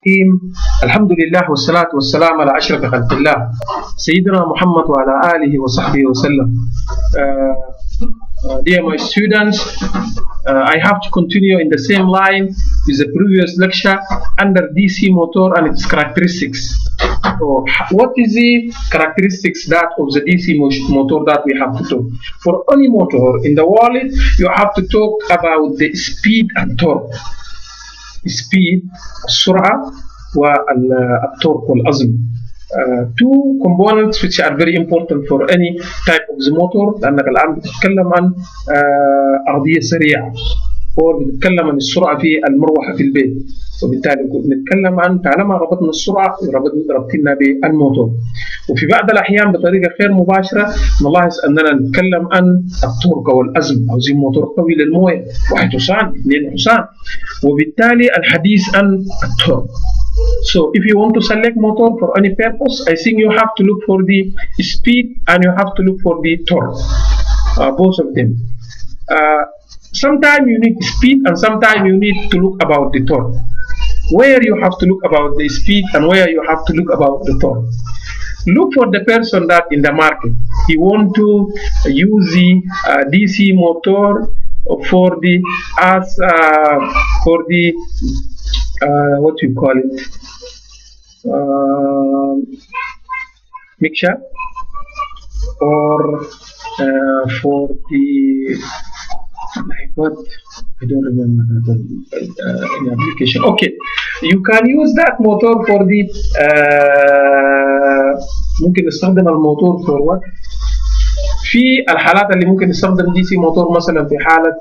الرحيم الحمد لله والصلاة والسلام على أشرف خلق الله سيدنا محمد وعلى آله وصحبه وسلم uh, uh, Dear my students, uh, I have to continue in the same line with the previous lecture under DC motor and its characteristics. So, what is the characteristics that of the DC motor that we have to talk? For any motor in the world, you have to talk about the speed and torque. speed السرعة والتورك والعزم uh, two components which are very important for any type of the motor لأنك الآن بتتكلم عن uh, أرضية سريعة وبنتكلم عن السرعة في المروحة في البيت وبالتالي بنتكلم عن طالما ربطنا السرعة ربطنا بالموتور وفي بعض الأحيان بطريقة غير مباشرة نلاحظ أننا نتكلم عن التورك والأزم عاوزين موتور قوي للموية واحد حصان اثنين حصان وبالتالي الحديث عن التورك So if you want to select motor for any purpose, I think you have to look for the speed and you have to look for the torque, uh, both of them. Uh, sometimes you need speed and sometimes you need to look about the torque. Where you have to look about the speed and where you have to look about the torque. Look for the person that in the market he want to use the uh, DC motor for the as uh, for the uh, what you call it uh, mixture or uh, for the like what I don't remember the uh, application. Okay, you can use that motor for the uh, ممكن نستخدم الموتور for what؟ في الحالات اللي ممكن نستخدم دي سي موتور مثلا في حالة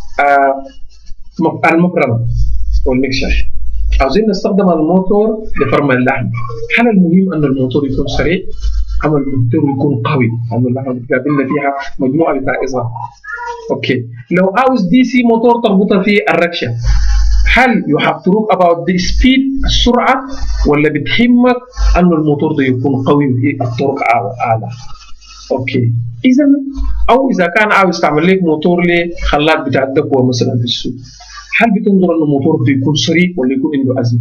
uh, المفرمة والمكشر عاوزين نستخدم الموتور لفرم اللحم هل المهم أن الموتور يكون سريع أم الموتور يكون قوي لأن اللحم بتقابلنا فيها مجموعة بتاع إظهار اوكي لو عاوز دي سي موتور تربطها في الركشه هل you have to look about the speed السرعه ولا بتهمك انه الموتور ده يكون قوي والطرق اعلى اوكي اذا او اذا كان عاوز تعمل لك موتور لخلاط بتاع الدكوه مثلا في السوق هل بتنظر انه الموتور ده يكون سريع ولا يكون عنده ازمه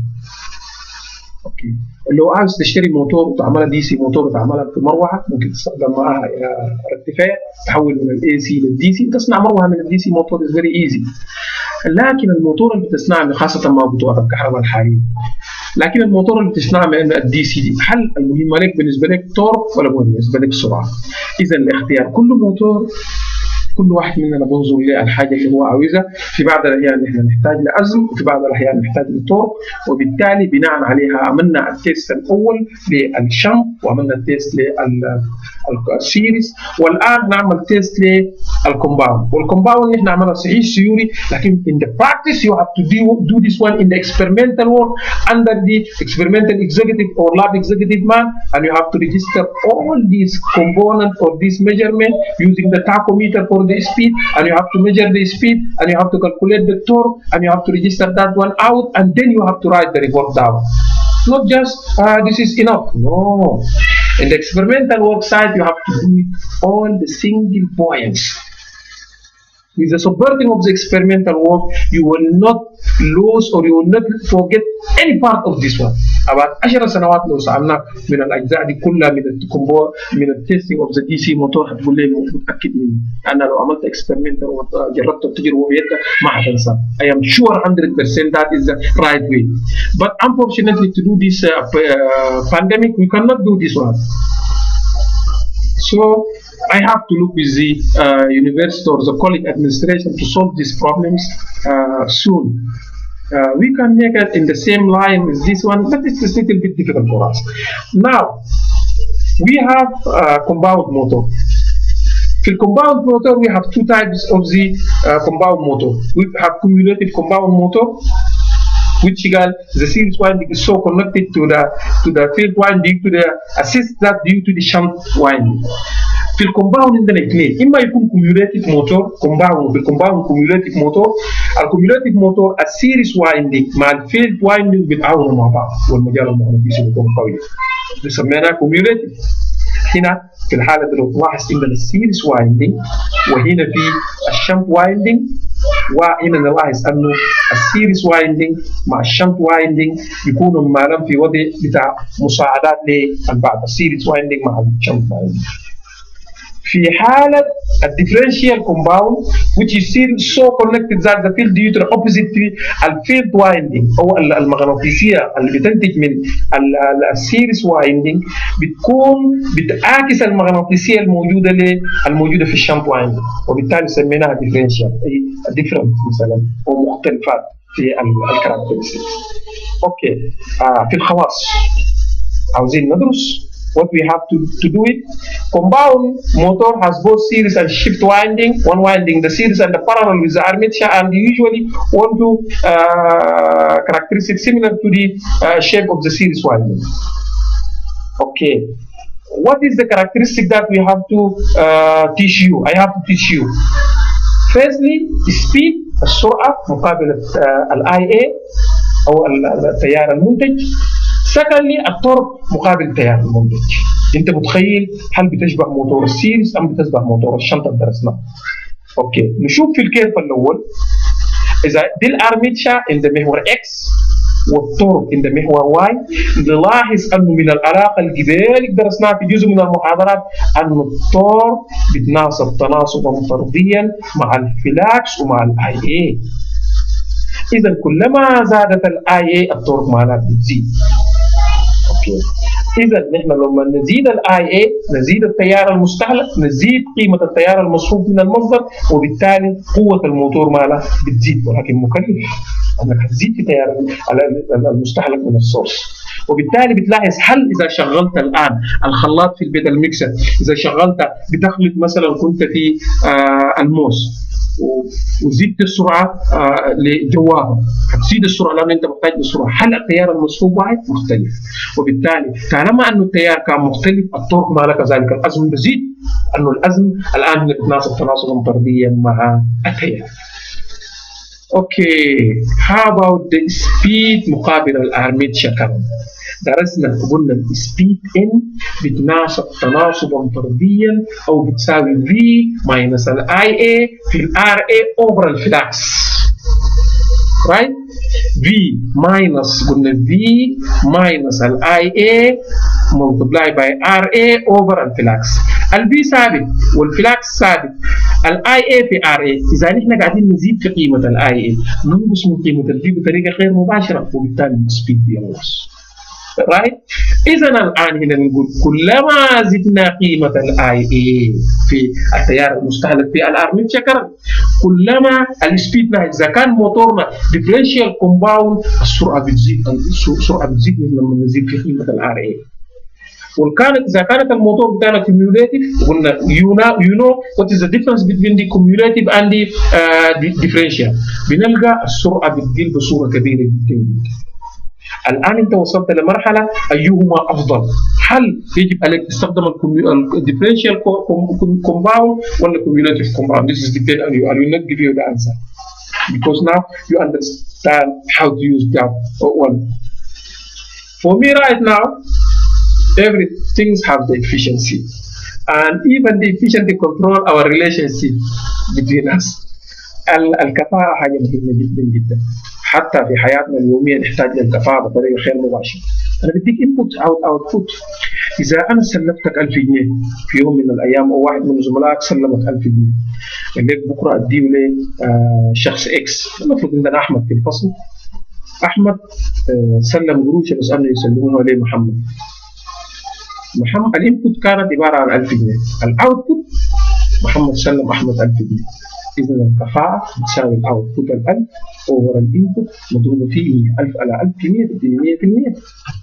اوكي لو عاوز تشتري موتور وتعملها دي سي موتور وتعملها في مروحه ممكن تستخدم معاها ركتيفاير تحول من الاي سي للدي سي تصنع مروحه من الدي سي موتور از فيري ايزي لكن الموتور اللي بتصنعها خاصه مع بتوع الكهرباء الحاليه لكن الموتور اللي بتصنعها من الدي سي دي هل المهم لك بالنسبه لك تورك ولا بالنسبه لك سرعه؟ اذا الاختيار كل موتور كل واحد مننا بنظر للحاجه اللي هو عاوزها في بعض الاحيان احنا نحتاج لازم وفي بعض الاحيان نحتاج لطرق وبالتالي بناء عليها عملنا التيست الاول للشمب وعملنا التيست للسيريز والان نعمل تيست للكومباوند والكومباوند احنا عملنا صحيح سيوري لكن in the practice you have to do, do this one in the experimental work under the experimental executive or lab executive man and you have to register all these components or this measurement using the tachometer for the speed and you have to measure the speed and you have to calculate the torque and you have to register that one out and then you have to write the report down. Not just uh, this is enough. No. In the experimental work site, you have to do it all the single points. With the subverting of the experimental work, you will not lose or you will not forget any part of this one. about 10 سنوات لو سالناك من الاجزاء دي كلها من الكومبو من التيستنج اوف ذا دي سي موتور هتقول لي متاكد مني انا لو عملت اكسبيرمنت وجربت التجربه بيدك ما حتنسى I am sure 100% that is the right way but unfortunately to do this uh, uh, pandemic we cannot do this one so I have to look with the uh, university or the college administration to solve these problems uh, soon. Uh, we can make it in the same line with this one, but it's a little bit difficult for us. Now, we have uh, compound motor. For compound motor, we have two types of the uh, compound motor. We have cumulative compound motor, which got the series winding is so connected to the to the field winding to the assist that due to the shunt winding. في الكومباوند عندنا اثنين اما يكون كوميوليتيف موتور كومباوند في الكومباوند كوميوليتيف موتور الكوميوليتيف موتور السيريس وايندنج مع الفيلد وايندنج بيتعاونوا مع بعض والمجال المغناطيسي بيكون قوي بسميناها كوميوليتيف هنا في الحالة دي لو تلاحظ عندنا السيريس وايندنج وهنا في الشمب وايندنج وهنا نلاحظ انه السيريس وايندنج مع الشنت وايندنج بيكونوا مالا في وضع بتاع مساعدات للبعض السيريس وايندنج مع الشنت وايندنج في حالة الديفرنشيال كومباوند which is still so connected that the field due to the opposite الفيلد وايندنج أو المغناطيسية اللي بتنتج من السيريس وايندنج بتكون بتعاكس المغناطيسية الموجودة الموجودة في الشنط وايندنج وبالتالي سميناها ديفرنشيال أي ديفرنت مثلا أو مختلفات في الكاركترستكس اوكي آه في الخواص عاوزين ندرس what we have to, to do it. Compound motor has both series and shift winding, one winding the series and the parallel with the armature and usually want to uh, characteristics similar to the uh, shape of the series winding. Okay. What is the characteristic that we have to uh, teach you? I have to teach you. Firstly, speed السرعة مقابل الاي اي او التيار المنتج سكندلي الطرق مقابل تيار المنتج انت متخيل هل بتشبه موتور السيريس ام بتشبه موتور الشنطه اللي درسناه اوكي نشوف في الكيرف الاول اذا دي الارميتشا عند محور اكس والطرق عند محور واي نلاحظ انه من العلاقه الجبال درسناها في جزء من المحاضرات ان الطور بتناسب تناسبا فرديا مع الفلاكس ومع الاي اي اذا كلما زادت الاي اي الطرق مالها بتزيد اوكي اذا نحن لما نزيد الاي اي نزيد التيار المستهلك نزيد قيمه التيار المصروف من المصدر وبالتالي قوه الموتور مالها بتزيد ولكن مكلف انك هتزيد في تيار المستهلك من السورس وبالتالي بتلاحظ هل اذا شغلت الان الخلاط في البيت الميكسر اذا شغلت بتخلط مثلا كنت في آه الموس وزدت السرعه آه لجوابها هتزيد السرعه لان انت محتاج للسرعه هل التيار المصفوف واحد مختلف وبالتالي طالما انه التيار كان مختلف الطرق ما كذلك الازم بزيد انه الازم الان بتناسب تناسبا طرديا مع التيار اوكي how about the speed مقابل الارميتشر كرنت درسنا قلنا السبيد ان بتناسب تناسبا طرديا او بتساوي V ماينس الاي اي في الار اي اوفر الفلاكس right V minus قلنا V minus ال IA multiply by RA over الفلاكس ال V ثابت والفلاكس ثابت ال IA في RA إذا نحن قاعدين نزيد في قيمة ال IA ننقص من قيمة ال V بطريقة غير مباشرة وبالتالي السبيد بينقص رايت اذا الان هنا نقول كلما زدنا قيمه الاي اي في التيار المستهلك في الارميتشر كرنت كلما السبيد اذا كان موتورنا ديفرنشال كومباوند السرعه بتزيد السرعه بتزيد لما نزيد في قيمه الار اي وكانت اذا كانت الموتور بتاعنا كوميوليتيف قلنا يو نو يو نو وات از ذا ديفرنس بين دي كوميوليتيف اند دي ديفرنشال بنلقى السرعه بتقل بصوره كبيره جدا جدا الان انت وصلت لمرحله ايهما افضل هل يجب عليك تستخدم الديفرنشال كومباوند ولا كوميوليتيف كومباوند this is depend on you I will not give you the answer because now you understand how to use that one for me right now everything have the efficiency and even the efficiency control our relationship between us الكفاءة حاجة مهمة جدا جدا حتى في حياتنا اليوميه نحتاج للكفاءه بطريقه غير مباشره. انا بديك انبوت اوت اوتبوت. اذا انا سلفتك 1000 جنيه في يوم من الايام او واحد من زملائك سلمك 1000 جنيه قال لك بكره اديه لشخص اكس المفروض عندنا احمد في الفصل احمد آه سلم قروش بس انه يسلموها لمحمد. محمد الانبوت كانت عباره عن 1000 جنيه، الاوتبوت محمد سلم احمد 1000 جنيه. اذا الكفاءه بتساوي الاوتبوت ال 1000 اوفر الانبوت مضروبه في 1000 على 1000 في 100 تديني 100%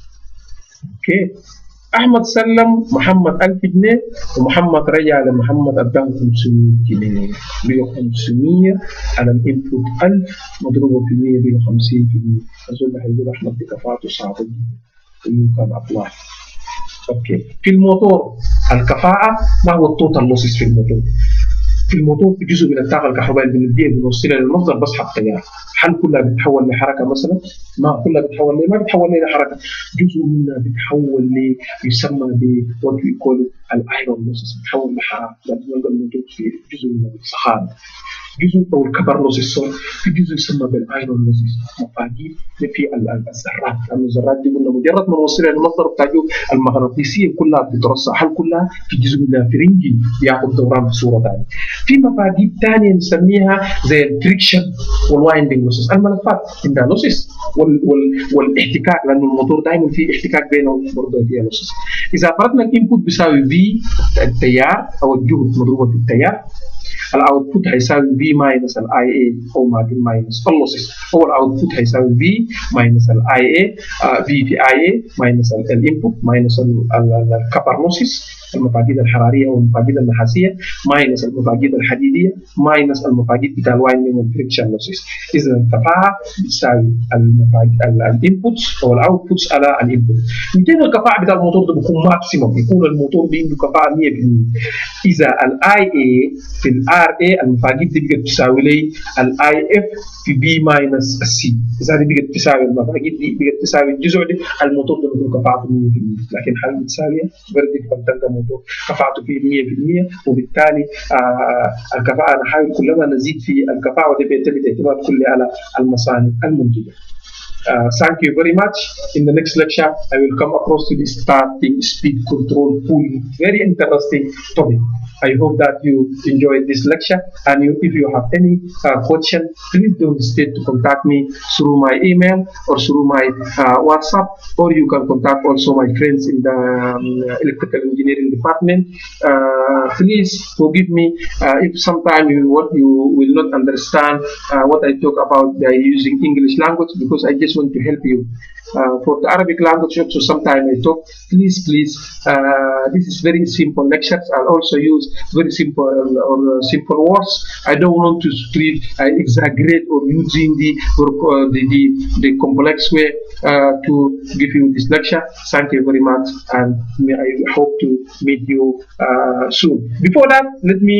اوكي احمد سلم محمد 1000 جنيه ومحمد رجع لمحمد اداه 500 جنيه بقى 500 على الانبوت 1000 مضروبه في 100 بقى 50% اظن هيقول احمد بكفاءته صعبه جدا ويمكن ابلاي اوكي في الموتور الكفاءه ما هو التوتال لوسز في الموتور في الموتور في جزء من الطاقه الكهربائيه اللي بنديها بنوصلها للمصدر بسحب تيار هل كلها بتتحول لحركه مثلا؟ ما كلها بتتحول ما بتتحول لحركه جزء منها بتتحول ل يسمى ب وات وي كول الايرون لوسز بتحول لحراره الموتور في جزء من الصخاره جزء او الكبرلوسيس في جزء يسمى بالايرونوسيس مفاجيل في الذرات لانه الذرات دي قلنا مجرد ما نوصلها للمصدر بتاع المغناطيسيه كلها بتترصع هل كلها في جزء منها فرنجي بياخذ دوران بصوره ثانيه في مفاجيل ثانيه نسميها زي الفريكشن والوايندنج لوسيس الملفات عندها لوسيس وال وال والاحتكاك لانه الموتور دائما في احتكاك بينه برضه فيها لوسيس اذا فرضنا الانبوت بيساوي في التيار او الجهد مضروبه في التيار الاوتبوت هيساوي في ماينس الاي اي او ماينس اللوسز هو الاوتبوت هيساوي في ماينس الاي اي في في اي اي ماينس الانبوت ماينس الكبر لوسز المفاقيد الحراريه والمفاقيد النحاسيه ماينس المفاقيد الحديديه ماينس المفاقيد بتاع الوايندنج والفريكشن لوسز اذا الكفاءه بتساوي الانبوتس او الاوتبوتس على الانبوت 200 الكفاءه بتاع الموتور ده بيكون ماكسيموم بيكون الموتور عنده كفاءه 100% اذا الاي اي في الار اي المفاقيد دي بقت تساوي لي الاي اف في بي ماينس السي اذا دي بقت تساوي المفاقيد دي بقت تساوي الجزء دي الموتور ده بيكون كفاءته 100% لكن هل بتساوي فيري ديفيكولت تلقى موتور كفاءته فيه 100% وبالتالي آه الكفاءه نحاول كلما نزيد في الكفاءه وده بيعتمد اعتماد كلي على المصانع المنتجه Uh, thank you very much. In the next lecture, I will come across to the starting speed control pooling. Very interesting topic. I hope that you enjoyed this lecture. And you, if you have any uh, question, please don't hesitate to contact me through my email or through my uh, WhatsApp, or you can contact also my friends in the um, electrical engineering department. please forgive me if sometime you what you will not understand what I talk about by using English language because I just want to help you. Uh, for the Arabic language also sometimes I talk please please uh, this is very simple lectures I'll also use very simple or uh, simple words I don't want to treat exaggerate or using the, the, the, the complex way to give you this lecture thank you very much and I hope to meet you soon before that let me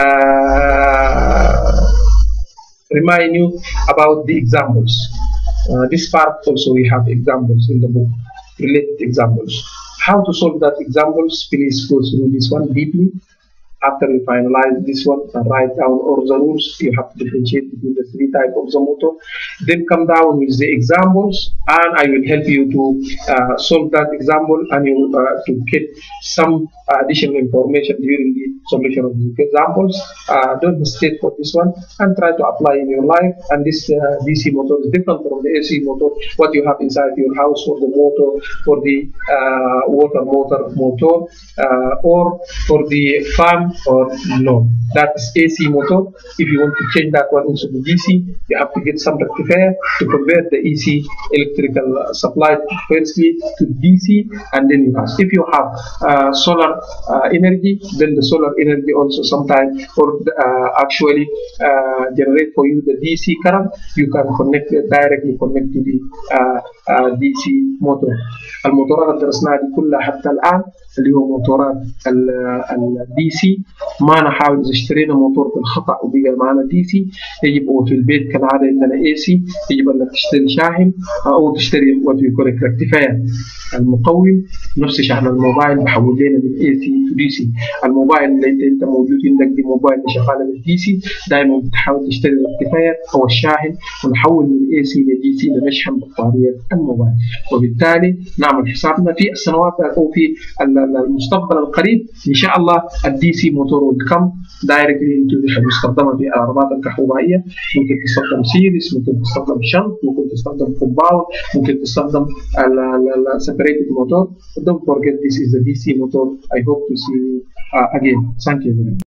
remind you about the examples uh, this part also we have examples in the book, related examples. How to solve that examples, please go through this one deeply. After you finalize this one and write down all the rules, you have to differentiate between the three types of the motor. Then come down with the examples and I will help you to uh, solve that example and you uh, to get some additional information during the solution of the examples. Uh, don't mistake for this one and try to apply in your life. And this DC motor is different from the AC motor. What you have inside your house for the motor, for the water motor motor, or for the farm or no. That is AC motor. If you want to change that one into the DC, you have to get some rectifier to convert the AC electrical supply firstly to DC and then you have. If you have uh, solar uh, energy, then the solar energy also sometimes or uh, actually generate for you the DC current. You can connect directly connect to the DC motor. الموتورات اللي درسناها دي كلها حتى الان اللي هو موتورات الدي سي ما نحاول اذا اشترينا موتور بالخطا وبقى معنا دي سي يجب او في البيت كالعاده عندنا اي سي يجب انك تشتري شاحن او تشتري وات يكون ريكتيفاير المقوم نفس شحن الموبايل بحول لنا من اي سي تو دي سي الموبايل اللي انت انت موجود عندك دي موبايل شغاله بالدي سي دائما بتحاول تشتري الريكتيفاير او الشاحن ونحول من اي سي لدي سي لنشحن بطاريه الموبايل وبالتالي نعمل حسابنا في السنوات او في المستقبل القريب ان شاء الله الدي سي موتور والكم دايركتلي مستخدمه في العربات الكهربائيه ممكن تستخدم سيريس ممكن تستخدم شنط ممكن تستخدم كومباوند ممكن تستخدم separated motor don't forget this is the DC motor I hope to see you uh, again thank you very much